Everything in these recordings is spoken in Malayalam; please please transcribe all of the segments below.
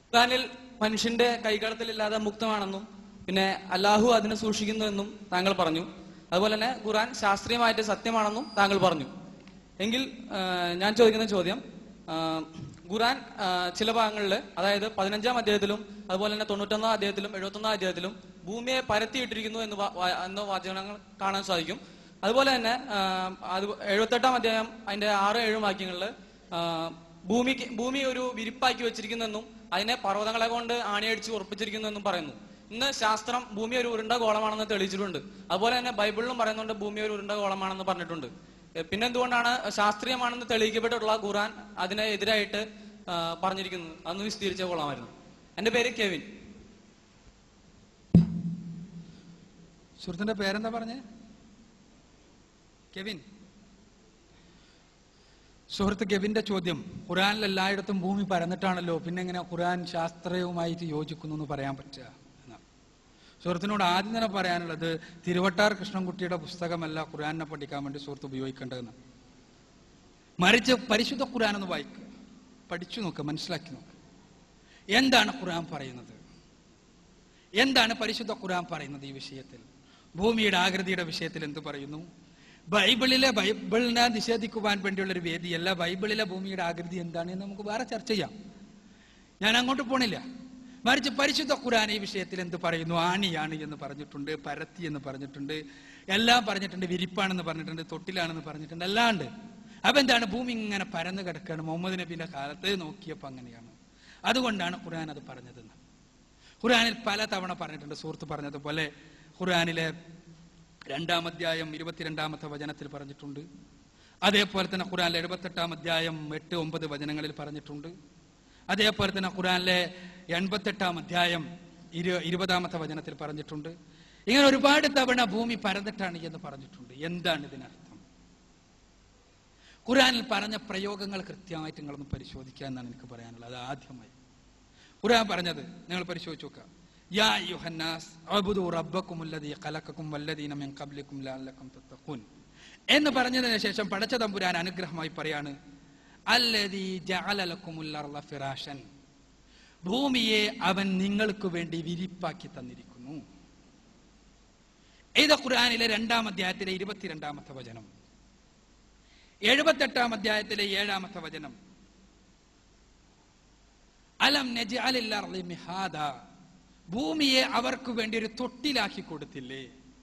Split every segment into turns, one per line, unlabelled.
ഖുർആനിൽ മനുഷ്യന്റെ കൈകടത്തലില്ലാതെ മുക്തമാണെന്നും പിന്നെ അല്ലാഹു അതിനെ സൂക്ഷിക്കുന്നു എന്നും താങ്കൾ പറഞ്ഞു അതുപോലെ തന്നെ ഖുർആൻ ശാസ്ത്രീയമായിട്ട് സത്യമാണെന്നും താങ്കൾ പറഞ്ഞു എങ്കിൽ ആ, ഞാൻ ചോദിക്കുന്ന ചോദ്യം ആ, ഖുർആൻ ആ, ചില ഭാഗങ്ങളിൽ അതായത് പതിനഞ്ചാം അധ്യായത്തിലും അതുപോലെ തന്നെ തൊണ്ണൂറ്റൊന്നാം അധ്യായത്തിലും എഴുപത്തൊന്നാം അധ്യായത്തിലും ഭൂമിയെ പരത്തിയിട്ടിരിക്കുന്നു എന്ന് വാ- വാ- എന്ന വാചകങ്ങൾ കാണാൻ സാധിക്കും അതുപോലെ തന്നെ ആ, അത് എഴുപത്തെട്ടാം അധ്യായം അതിന്റെ ആറ് ഏഴും വാക്യങ്ങളിൽ ഭൂമിക്ക് ഭൂമി ഒരു വിരിപ്പാക്കി വെച്ചിരിക്കുന്നെന്നും അതിനെ പർവ്വതങ്ങളെ കൊണ്ട് ആണിയടിച്ച് ഉറപ്പിച്ചിരിക്കുന്നു എന്നും പറയുന്നു ഇന്ന് ശാസ്ത്രം ഭൂമി ഒരു ഉരുണ്ട ഗോളമാണെന്ന് തെളിയിച്ചിട്ടുണ്ട് അതുപോലെ തന്നെ ബൈബിളിലും പറയുന്നുണ്ട് ഭൂമി ഒരു ഉരുണ്ട ഗോളമാണെന്ന് പറഞ്ഞിട്ടുണ്ട് എ, പിന്നെ എന്തുകൊണ്ടാണ് ശാസ്ത്രീയമാണെന്ന് തെളിയിക്കപ്പെട്ടിട്ടുള്ള ഖുറാൻ അതിനെ എതിരായിട്ട് ആ, പറഞ്ഞിരിക്കുന്നത് അതൊന്ന് വിശദീകരിച്ച കൊള്ളാമായിരുന്നു എന്റെ പേര് കെവിൻ
സുഹൃത്തിന്റെ പേരെന്താ പറഞ്ഞേ കെവിൻ സുഹൃത്ത് കെവിന്റെ ചോദ്യം ഖുറാനിൽ എല്ലായിടത്തും ഭൂമി പരന്നിട്ടാണല്ലോ പിന്നെ എങ്ങനെ ഖുറാൻ ശാസ്ത്രീയവുമായിട്ട് യോജിക്കുന്നു എന്ന് പറയാൻ പറ്റുക എന്നാണ് സുഹൃത്തിനോട് ആദ്യം തന്നെ പറയാനുള്ളത് തിരുവട്ടാർ കൃഷ്ണൻകുട്ടിയുടെ പുസ്തകമല്ല ഖുറാനെ പഠിക്കാൻ വേണ്ടി സുഹൃത്ത് ഉപയോഗിക്കേണ്ടതെന്ന് മറിച്ച് പരിശുദ്ധ ഖുറാൻ ഒന്ന് വായിക്കുക പഠിച്ചു നോക്കുക മനസ്സിലാക്കി നോക്കുക എന്താണ് ഖുറാൻ പറയുന്നത് എന്താണ് പരിശുദ്ധ ഖുറാൻ പറയുന്നത് ഈ വിഷയത്തിൽ ഭൂമിയുടെ ആകൃതിയുടെ വിഷയത്തിൽ എന്ത് പറയുന്നു ബൈബിളിലെ ബൈബിളിനെ നിഷേധിക്കുവാൻ വേണ്ടിയുള്ള ഒരു വേദിയല്ല ബൈബിളിലെ ഭൂമിയുടെ ആകൃതി എന്താണ് എന്ന് നമുക്ക് വേറെ ചർച്ച ചെയ്യാം ഞാൻ അങ്ങോട്ട് പോണില്ല മറിച്ച് പരിശുദ്ധ ഖുറാൻ ഈ വിഷയത്തിൽ എന്ത് പറയുന്നു ആണിയാണ് എന്ന് പറഞ്ഞിട്ടുണ്ട് പരത്തി എന്ന് പറഞ്ഞിട്ടുണ്ട് എല്ലാം പറഞ്ഞിട്ടുണ്ട് വിരിപ്പാണെന്ന് പറഞ്ഞിട്ടുണ്ട് തൊട്ടിലാണെന്ന് പറഞ്ഞിട്ടുണ്ട് എല്ലാം ഉണ്ട് അപ്പൊ എന്താണ് ഭൂമി ഇങ്ങനെ പരന്നു കിടക്കുകയാണ് മുഹമ്മദ് നബിന്റെ കാലത്ത് നോക്കിയപ്പോൾ അങ്ങനെയാണ് അതുകൊണ്ടാണ് ഖുറാൻ അത് പറഞ്ഞതെന്ന് ഖുറാനിൽ പല തവണ പറഞ്ഞിട്ടുണ്ട് സുഹൃത്ത് പറഞ്ഞതുപോലെ ഖുറാനിലെ രണ്ടാം അധ്യായം ഇരുപത്തിരണ്ടാമത്തെ വചനത്തിൽ പറഞ്ഞിട്ടുണ്ട് അതേപോലെ തന്നെ ഖുറാനിലെ എഴുപത്തെട്ടാം അധ്യായം എട്ട് ഒമ്പത് വചനങ്ങളിൽ പറഞ്ഞിട്ടുണ്ട് അതേപോലെ തന്നെ ഖുറാനിലെ എൺപത്തെട്ടാം അധ്യായം ഇരു ഇരുപതാമത്തെ വചനത്തിൽ പറഞ്ഞിട്ടുണ്ട് ഇങ്ങനെ ഒരുപാട് തവണ ഭൂമി പരന്നിട്ടാണ് എന്ന് പറഞ്ഞിട്ടുണ്ട് എന്താണ് ഇതിനർത്ഥം ഖുറാനിൽ പറഞ്ഞ പ്രയോഗങ്ങൾ കൃത്യമായിട്ട് നിങ്ങളൊന്ന് പരിശോധിക്കുക എന്നാണ് എനിക്ക് പറയാനുള്ളത് അത് ആദ്യമായി ഖുർആൻ പറഞ്ഞത് നിങ്ങൾ പരിശോധിച്ച് നോക്കുക യാ യുഹന്നാസ് അബ്ദു റബ്ബക്കും അല്ലദീ ഖലഖക്കും വല്ലദീന മിൻ ഖബ്ലിക്കും ലഅല്ലക്കും തത്തഖൂൻ എന്ന് പറഞ്ഞതിന് ശേഷം പടച്ച തമ്പുരാൻ അനുഗ്രഹമായി പറയാണ് അല്ലദീ ജഅല ലക്കുമുൽ അർള ഫിറാഷൻ ഭൂമിയെ അവൻ നിങ്ങൾക്ക് വേണ്ടി വിരിപ്പാക്കി തന്നിരിക്കുന്നു ഇത് ഖുർആനിലെ രണ്ടാം അധ്യായത്തിലെ ഇരുപത്തിരണ്ടാമത്തെ വചനം എഴുപത്തെട്ടാം അധ്യായത്തിലെ ഏഴാമത്തെ വചനം അലം നജ്അലിൽ അർളി മിഹാദ ഭൂമിയെ അവർക്ക് വേണ്ടി ഒരു തൊട്ടിലാക്കി കൊടുത്തില്ലേ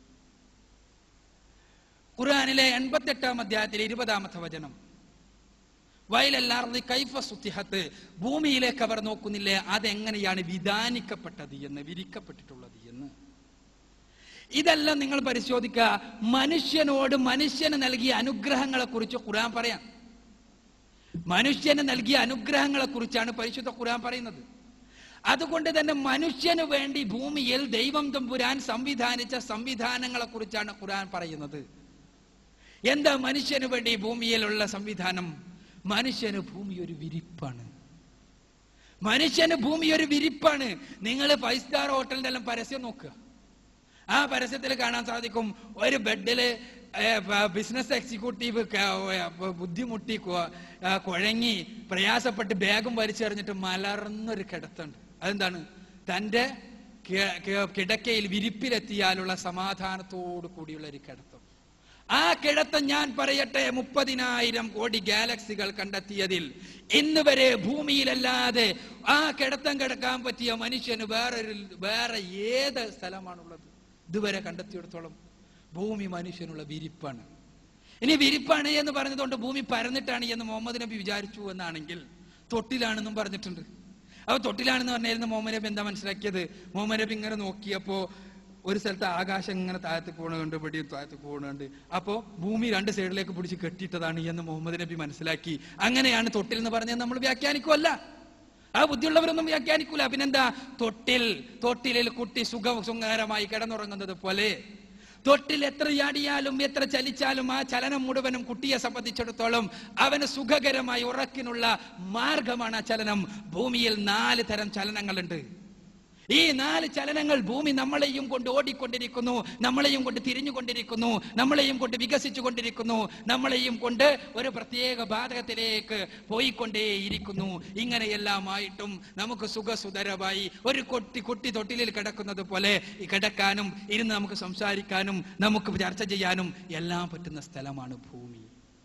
ഖുർആനിലെ എൺപത്തെട്ടാം അധ്യായത്തിലെ ഇരുപതാമത്തെ വചനം വയലല്ലാർന്ന് കൈഫ സുത്തിഹത്ത് ഭൂമിയിലേക്ക് അവർ നോക്കുന്നില്ലേ അതെങ്ങനെയാണ് വിധാനിക്കപ്പെട്ടത് എന്ന് വിരിക്കപ്പെട്ടിട്ടുള്ളത് എന്ന് ഇതെല്ലാം നിങ്ങൾ പരിശോധിക്കുക മനുഷ്യനോട് മനുഷ്യന് നൽകിയ അനുഗ്രഹങ്ങളെ കുറിച്ച് ഖുർആൻ പറയാം മനുഷ്യന് നൽകിയ അനുഗ്രഹങ്ങളെ കുറിച്ചാണ് പരിശുദ്ധ ഖുർആൻ പറയുന്നത് അതുകൊണ്ട് തന്നെ മനുഷ്യന് വേണ്ടി ഭൂമിയിൽ ദൈവം തമ്പുരാൻ സംവിധാനിച്ച സംവിധാനങ്ങളെ കുറിച്ചാണ് ഖുർആൻ പറയുന്നത് എന്താ മനുഷ്യന് വേണ്ടി ഭൂമിയിലുള്ള സംവിധാനം മനുഷ്യന് ഭൂമി ഒരു വിരിപ്പാണ് മനുഷ്യന് ഭൂമി ഒരു വിരിപ്പാണ് നിങ്ങൾ ഫൈവ് സ്റ്റാർ ഹോട്ടലിന്റെ എല്ലാം പരസ്യം നോക്കുക ആ പരസ്യത്തിൽ കാണാൻ സാധിക്കും ഒരു ബെഡില് ബിസിനസ് എക്സിക്യൂട്ടീവ് ക- ബുദ്ധിമുട്ടി കൊ- ആ, കുഴങ്ങി പ്രയാസപ്പെട്ട് ബാഗും വലിച്ചെറിഞ്ഞിട്ട് മലർന്നൊരു കിടത്തുണ്ട് അതെന്താണ് തന്റെ കി- കി- കിടക്കയിൽ വിരിപ്പിലെത്തിയാലുള്ള സമാധാനത്തോടു കൂടിയുള്ള ഒരു കിടത്തം ആ കിടത്തം ഞാൻ പറയട്ടെ മുപ്പതിനായിരം കോടി ഗാലക്സികൾ കണ്ടെത്തിയതിൽ ഇന്ന് വരെ ഭൂമിയിലല്ലാതെ ആ കിടത്തം കിടക്കാൻ പറ്റിയ മനുഷ്യന് വേറൊരു വേറെ ഏത് സ്ഥലമാണുള്ളത് ഇതുവരെ കണ്ടെത്തിയിടത്തോളം ഭൂമി മനുഷ്യനുള്ള വിരിപ്പാണ് ഇനി വിരിപ്പാണ് എന്ന് പറഞ്ഞതുകൊണ്ട് ഭൂമി പരന്നിട്ടാണ് എന്ന് മുഹമ്മദ് നബി വിചാരിച്ചു എന്നാണെങ്കിൽ തൊട്ടിലാണെന്നും പറഞ്ഞിട്ടുണ്ട് അപ്പൊ തൊട്ടിലാണെന്ന് പറഞ്ഞായിരുന്നു മുഹമ്മദ് നബി എന്താ മനസ്സിലാക്കിയത് മുഹമ്മദ് നബി ഇങ്ങനെ നോക്കിയപ്പോ ഒരു സ്ഥലത്ത് ആകാശം ഇങ്ങനെ താഴത്ത് പോണുണ്ട് ഇവിടെയും താഴത്ത് പോണുണ്ട് അപ്പോ ഭൂമി രണ്ട് സൈഡിലേക്ക് പിടിച്ച് കെട്ടിയിട്ടതാണ് എന്ന് മുഹമ്മദ് നബി മനസ്സിലാക്കി അങ്ങനെയാണ് തൊട്ടിൽ എന്ന് പറഞ്ഞത് നമ്മൾ വ്യാഖ്യാനിക്കുമല്ല ആ ബുദ്ധിയുള്ളവരൊന്നും വ്യാഖ്യാനിക്കൂല പിന്നെന്താ തൊട്ടിൽ തൊട്ടിലിൽ കുട്ടി സുഖ സുഖകരമായി കിടന്നുറങ്ങുന്നത് പോലെ തൊട്ടിൽ എത്ര ചാടിയാലും എത്ര ചലിച്ചാലും ആ ചലനം മുഴുവനും കുട്ടിയെ സംബന്ധിച്ചിടത്തോളം അവന് സുഖകരമായി ഉറക്കിനുള്ള മാർഗമാണ് ആ ചലനം ഭൂമിയിൽ നാല് തരം ചലനങ്ങളുണ്ട് ഈ നാല് ചലനങ്ങൾ ഭൂമി നമ്മളെയും കൊണ്ട് ഓടിക്കൊണ്ടിരിക്കുന്നു നമ്മളെയും കൊണ്ട് തിരിഞ്ഞുകൊണ്ടിരിക്കുന്നു നമ്മളെയും കൊണ്ട് വികസിച്ചു കൊണ്ടിരിക്കുന്നു നമ്മളെയും കൊണ്ട് ഒരു പ്രത്യേക ബാധകത്തിലേക്ക് പോയിക്കൊണ്ടേയിരിക്കുന്നു ഇങ്ങനെയെല്ലാമായിട്ടും നമുക്ക് സുഖസുതരമായി ഒരു കൊട്ടി കുട്ടി തൊട്ടിലിൽ കിടക്കുന്നത് പോലെ ഈ കിടക്കാനും ഇരുന്ന് നമുക്ക് സംസാരിക്കാനും നമുക്ക് ചർച്ച ചെയ്യാനും എല്ലാം പറ്റുന്ന സ്ഥലമാണ് ഭൂമി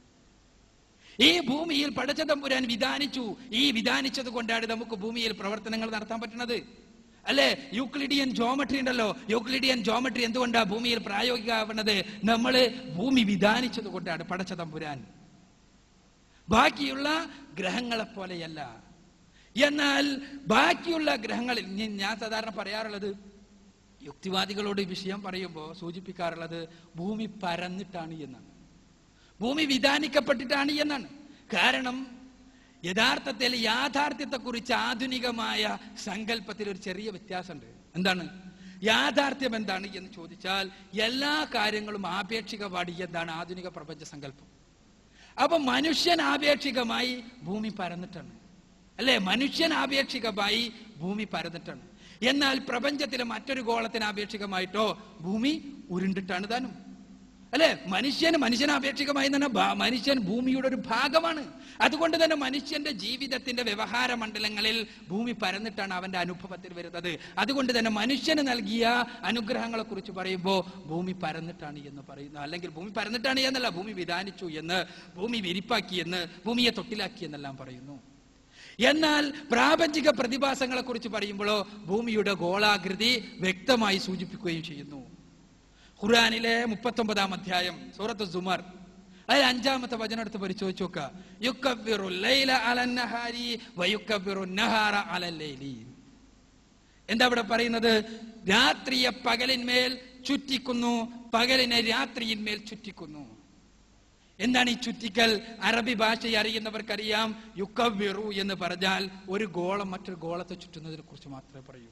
ഈ ഭൂമിയിൽ പടച്ചതമ്പുരാൻ വിധാനിച്ചു ഈ വിധാനിച്ചത് കൊണ്ടാണ് നമുക്ക് ഭൂമിയിൽ പ്രവർത്തനങ്ങൾ നടത്താൻ പറ്റുന്നത് അല്ലെ യൂക്ലിഡിയൻ ജോമെട്രി ഉണ്ടല്ലോ യൂക്ലിഡിയൻ ജോമെട്രി എന്തുകൊണ്ടാ ഭൂമിയിൽ പ്രായോഗികമാവുന്നത് നമ്മള് ഭൂമി വിധാനിച്ചത് കൊണ്ടാണ് പടച്ചതമ്പുരാൻ ബാക്കിയുള്ള ഗ്രഹങ്ങളെ പോലെയല്ല എന്നാൽ ബാക്കിയുള്ള ഗ്രഹങ്ങളിൽ ഞ- ഞാൻ സാധാരണ പറയാറുള്ളത് യുക്തിവാദികളോട് ഈ വിഷയം പറയുമ്പോൾ സൂചിപ്പിക്കാറുള്ളത് ഭൂമി പരന്നിട്ടാണ് എന്നാണ് ഭൂമി വിധാനിക്കപ്പെട്ടിട്ടാണ് എന്നാണ് കാരണം യഥാർത്ഥത്തിൽ യാഥാർത്ഥ്യത്തെക്കുറിച്ച് ആധുനികമായ സങ്കല്പത്തിൽ ഒരു ചെറിയ വ്യത്യാസമുണ്ട് എന്താണ് യാഥാർത്ഥ്യം എന്താണ് എന്ന് ചോദിച്ചാൽ എല്ലാ കാര്യങ്ങളും ആപേക്ഷികപാടി എന്താണ് ആധുനിക പ്രപഞ്ച സങ്കല്പം അപ്പൊ മനുഷ്യൻ ആപേക്ഷികമായി ഭൂമി പരന്നിട്ടാണ് അല്ലെ മനുഷ്യൻ ആപേക്ഷികമായി ഭൂമി പരന്നിട്ടാണ് എന്നാൽ പ്രപഞ്ചത്തിലെ മറ്റൊരു ഗോളത്തിന് ആപേക്ഷികമായിട്ടോ ഭൂമി ഉരുണ്ടിട്ടാണ് താനും അല്ലെ മനുഷ്യന് മനുഷ്യന് ആപേക്ഷികമായി തന്നെ ഭ- മനുഷ്യൻ ഭൂമിയുടെ ഒരു ഭാഗമാണ് അതുകൊണ്ട് തന്നെ മനുഷ്യന്റെ ജീവിതത്തിന്റെ വ്യവഹാര മണ്ഡലങ്ങളിൽ ഭൂമി പരന്നിട്ടാണ് അവന്റെ അനുഭവത്തിൽ വരുന്നത് അതുകൊണ്ട് തന്നെ മനുഷ്യന് നൽകിയ അനുഗ്രഹങ്ങളെ കുറിച്ച് പറയുമ്പോൾ ഭൂമി പരന്നിട്ടാണ് എന്ന് പറയുന്നു അല്ലെങ്കിൽ ഭൂമി പരന്നിട്ടാണ് എന്നല്ല ഭൂമി വിധാനിച്ചു എന്ന് ഭൂമി വിരിപ്പാക്കി എന്ന് ഭൂമിയെ തൊട്ടിലാക്കി എന്നെല്ലാം പറയുന്നു എന്നാൽ പ്രാപഞ്ചിക പ്രതിഭാസങ്ങളെ കുറിച്ച് പറയുമ്പോഴോ ഭൂമിയുടെ ഗോളാകൃതി വ്യക്തമായി സൂചിപ്പിക്കുകയും ചെയ്യുന്നു ഖുർആനിലെ മുപ്പത്തൊമ്പതാം അധ്യായം സൂറത്ത് സുമർ അതിൽ അഞ്ചാമത്തെ വചനം എടുത്ത് പരിശോധിച്ച് നോക്കുക യുക്കബ്ബിറു ലൈല അലൻ നഹാരി വയുക്കബ്ബിറു നഹാറ അലൽ ലൈലി എന്താ ഇവിടെ പറയുന്നത് രാത്രിയെ പകലിന്മേൽ ചുറ്റിക്കുന്നു പകലിനെ രാത്രിയിന്മേൽ ചുറ്റിക്കുന്നു എന്താണ് ഈ ചുറ്റിക്കൽ അറബി ഭാഷ അറിയുന്നവർക്കറിയാം യുക്കവ്വിറു എന്ന് പറഞ്ഞാൽ ഒരു ഗോളം മറ്റൊരു ഗോളത്തെ ചുറ്റുന്നതിനെ കുറിച്ച് മാത്രമേ പറയൂ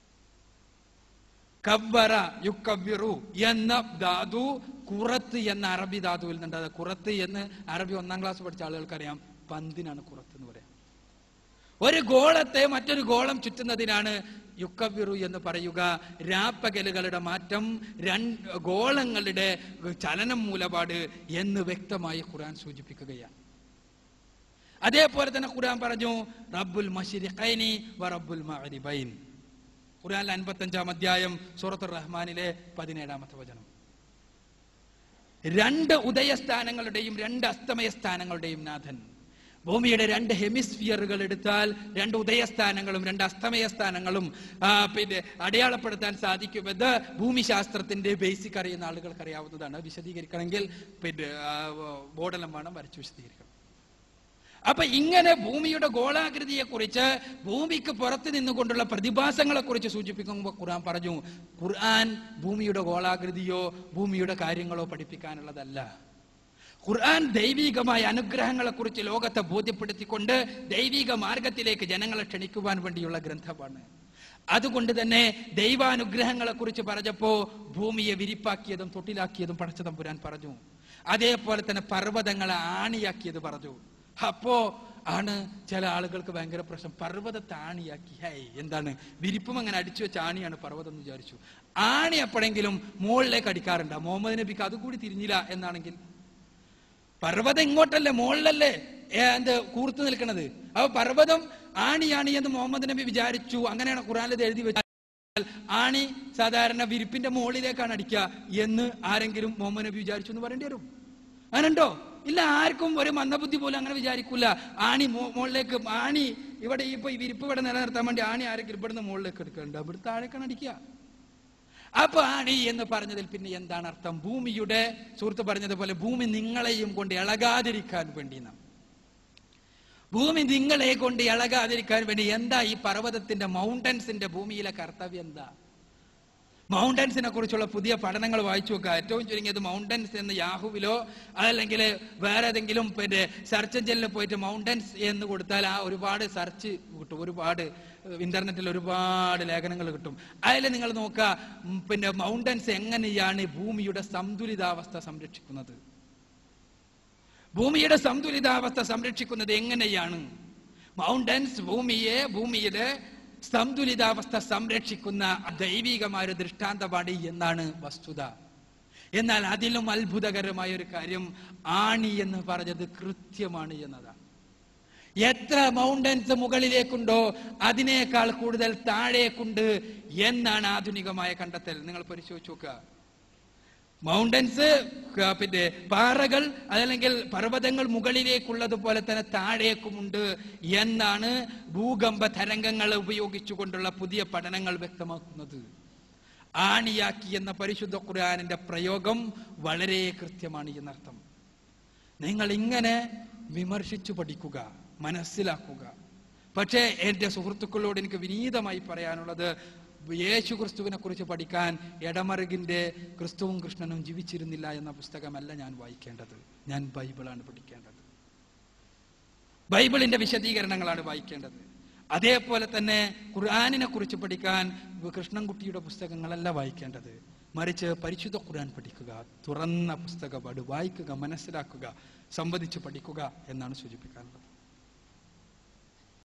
കവ്വറ യുക്കവ്വിറു എന്ന ധാതു കുറത്ത് എന്ന അറബി ധാതുവിൽ നിന്നുണ്ട് അത് കുറത്ത് എന്ന് അറബി ഒന്നാം ക്ലാസ് പഠിച്ച ആളുകൾക്കറിയാം പന്തിനാണ് കുറത്ത് എന്ന് പറയാം ഒരു ഗോളത്തെ മറ്റൊരു ഗോളം ചുറ്റുന്നതിനാണ് യുക്കവിറു എന്ന് പറയുക രാപ്പകലുകളുടെ മാറ്റം രണ്ട് ഗോളങ്ങളുടെ ചലനം മൂലപാട് എന്ന് വ്യക്തമായി ഖുർആൻ സൂചിപ്പിക്കുകയാണ് അതേപോലെ തന്നെ ഖുർആൻ പറഞ്ഞു റബ്ബുൽ മഷിരിഖൈനി വ റബ്ബുൽ മഅരിബൈൻ ഖുർആനിലെ അൻപത്തഞ്ചാം അധ്യായം സൂറത്തുർ റഹ്മാനിലെ പതിനേഴാമത്തെ വചനം രണ്ട് ഉദയസ്ഥാനങ്ങളുടെയും രണ്ട് അസ്തമയ സ്ഥാനങ്ങളുടെയും നാഥൻ ഭൂമിയുടെ രണ്ട് ഹെമിസ്ഫിയറുകൾ എടുത്താൽ രണ്ട് ഉദയസ്ഥാനങ്ങളും രണ്ട് അസ്തമയ സ്ഥാനങ്ങളും ആ, പിന്നെ അടയാളപ്പെടുത്താൻ സാധിക്കുമെന്ന് ഭൂമിശാസ്ത്രത്തിന്റെ ബേസിക് അറിയുന്ന ആളുകൾക്ക് അറിയാവുന്നതാണ് വിശദീകരിക്കണമെങ്കിൽ പിന്നെ ആ, ബോർഡെല്ലാം വേണം വരച്ചു വിശദീകരിക്കണം അപ്പൊ ഇങ്ങനെ ഭൂമിയുടെ ഗോളാകൃതിയെ കുറിച്ച് ഭൂമിക്ക് പുറത്ത് നിന്നുകൊണ്ടുള്ള പ്രതിഭാസങ്ങളെ കുറിച്ച് സൂചിപ്പിക്കുമ്പോൾ ഖുർആൻ പറഞ്ഞു ഖുർആൻ ഭൂമിയുടെ ഗോളാകൃതിയോ ഭൂമിയുടെ കാര്യങ്ങളോ പഠിപ്പിക്കാനുള്ളതല്ല ഖുർആൻ ദൈവികമായ അനുഗ്രഹങ്ങളെ കുറിച്ച് ലോകത്തെ ബോധ്യപ്പെടുത്തിക്കൊണ്ട് ദൈവിക മാർഗത്തിലേക്ക് ജനങ്ങളെ ക്ഷണിക്കുവാൻ വേണ്ടിയുള്ള ഗ്രന്ഥമാണ് അതുകൊണ്ട് തന്നെ ദൈവാനുഗ്രഹങ്ങളെ കുറിച്ച് പറഞ്ഞപ്പോ ഭൂമിയെ വിരിപ്പാക്കിയതും തൊട്ടിലാക്കിയതും പടച്ചതമ്പുരാൻ പറഞ്ഞു അതേപോലെ തന്നെ പർവ്വതങ്ങളെ ആണിയാക്കിയത് പറഞ്ഞു അപ്പോ ആണ് ചില ആളുകൾക്ക് ഭയങ്കര പ്രശ്നം പർവ്വതത്തെ ആണിയാക്കി ഹൈ എന്താണ് വിരിപ്പും അങ്ങനെ അടിച്ചു വെച്ച ആണിയാണ് പർവ്വതം എന്ന് വിചാരിച്ചു ആണി എപ്പോഴെങ്കിലും മുകളിലേക്ക് അടിക്കാറുണ്ട് മുഹമ്മദ് നബിക്ക് അതുകൂടി തിരിഞ്ഞില്ല എന്നാണെങ്കിൽ പർവ്വതം ഇങ്ങോട്ടല്ലേ മുകളിലല്ലേ ഏ, എന്ത് കൂർത്തു നിൽക്കുന്നത് അപ്പൊ പർവ്വതം ആണിയാണി എന്ന് മുഹമ്മദ് നബി വിചാരിച്ചു അങ്ങനെയാണ് ഖുറാനിൽ ഇത് എഴുതി വെച്ചാൽ ആണി സാധാരണ വിരിപ്പിന്റെ മുകളിലേക്കാണ് അടിക്കുക എന്ന് ആരെങ്കിലും മുഹമ്മദ് നബി വിചാരിച്ചു എന്ന് പറയേണ്ടി വരും അങ്ങനെയുണ്ടോ ഇല്ല ആർക്കും ഒരു മന്ദബുദ്ധി പോലും അങ്ങനെ വിചാരിക്കൂല ആണി മോ- മുകളിലേക്ക് ആണി ഇവിടെ ഇപ്പൊ ഈ വിരിപ്പ് ഇവിടെ നിലനിർത്താൻ വേണ്ടി ആണി ആരെങ്കിലും ഇവിടുന്ന് മുകളിലേക്ക് എടുക്കണ്ട ഇവിടെ താഴേക്കാണ് അടിക്കുക അപ്പൊ ആണി എന്ന് പറഞ്ഞതിൽ പിന്നെ എന്താണ് അർത്ഥം ഭൂമിയുടെ സുഹൃത്ത് പറഞ്ഞതുപോലെ ഭൂമി നിങ്ങളെയും കൊണ്ട് ഇളകാതിരിക്കാൻ വേണ്ടി നാം ഭൂമി നിങ്ങളെ കൊണ്ട് ഇളകാതിരിക്കാൻ വേണ്ടി എന്താ ഈ പർവ്വതത്തിന്റെ മൗണ്ടൻസിന്റെ ഭൂമിയിലെ കർത്തവ്യം എന്താ മൗണ്ടൻസിനെ കുറിച്ചുള്ള പുതിയ പഠനങ്ങൾ വായിച്ചു നോക്കുക ഏറ്റവും ചുരുങ്ങിയത് മൗണ്ടൻസ് എന്ന് യാഹുവിലോ അതല്ലെങ്കിൽ വേറെ ഏതെങ്കിലും പിന്നെ സെർച്ച് എഞ്ചിനിൽ പോയിട്ട് മൗണ്ടൻസ് എന്ന് കൊടുത്താൽ ആ ഒരുപാട് സെർച്ച് കിട്ടും ഒരുപാട് ഇന്റർനെറ്റിൽ ഒരുപാട് ലേഖനങ്ങൾ കിട്ടും അതിൽ നിങ്ങൾ നോക്കുക ഉം, പിന്നെ മൗണ്ടൻസ് എങ്ങനെയാണ് ഭൂമിയുടെ സന്തുലിതാവസ്ഥ സംരക്ഷിക്കുന്നത് ഭൂമിയുടെ സന്തുലിതാവസ്ഥ സംരക്ഷിക്കുന്നത് എങ്ങനെയാണ് മൗണ്ടൻസ് ഭൂമിയെ ഭൂമിയുടെ സന്തുലിതാവസ്ഥ സംരക്ഷിക്കുന്ന ദൈവികമായ ഒരു ദൃഷ്ടാന്തമാണ് എന്നാണ് വസ്തുത എന്നാൽ അതിലും അത്ഭുതകരമായ ഒരു കാര്യം ആണി എന്ന് പറഞ്ഞത് കൃത്യമാണ് എന്നതാണ് എത്ര മൗണ്ടൻസ് മുകളിലേക്കുണ്ടോ അതിനേക്കാൾ കൂടുതൽ താഴേക്കുണ്ട് എന്നാണ് ആധുനികമായ കണ്ടെത്തൽ നിങ്ങൾ പരിശോധിച്ച് നോക്കുക മൗണ്ടൻസ് ക- പിന്നെ പാറകൾ അതല്ലെങ്കിൽ പർവ്വതങ്ങൾ മുകളിലേക്കുള്ളതുപോലെ തന്നെ താഴേക്കുമുണ്ട് എന്നാണ് ഭൂകമ്പ തരംഗങ്ങൾ ഉപയോഗിച്ചുകൊണ്ടുള്ള പുതിയ പഠനങ്ങൾ വ്യക്തമാക്കുന്നത് ആണിയാക്കി എന്ന പരിശുദ്ധ ഖുർആാനിന്റെ പ്രയോഗം വളരെ കൃത്യമാണ് എന്നർത്ഥം നിങ്ങൾ ഇങ്ങനെ വിമർശിച്ചു പഠിക്കുക മനസ്സിലാക്കുക പക്ഷേ എൻ്റെ സുഹൃത്തുക്കളോട് എനിക്ക് വിനീതമായി പറയാനുള്ളത് യേശു ക്രിസ്തുവിനെ കുറിച്ച് പഠിക്കാൻ എടമറുകിന്റെ ക്രിസ്തുവും കൃഷ്ണനും ജീവിച്ചിരുന്നില്ല എന്ന പുസ്തകമല്ല ഞാൻ വായിക്കേണ്ടത് ഞാൻ ബൈബിളാണ് പഠിക്കേണ്ടത് ബൈബിളിന്റെ വിശദീകരണങ്ങളാണ് വായിക്കേണ്ടത് അതേപോലെ തന്നെ ഖുർആാനിനെ കുറിച്ച് പഠിക്കാൻ കൃഷ്ണൻകുട്ടിയുടെ പുസ്തകങ്ങളല്ല വായിക്കേണ്ടത് മറിച്ച് പരിശുദ്ധ ഖുർആൻ പഠിക്കുക തുറന്ന പുസ്തകം അത് വായിക്കുക മനസ്സിലാക്കുക സംവദിച്ച് പഠിക്കുക എന്നാണ് സൂചിപ്പിക്കാനുള്ളത്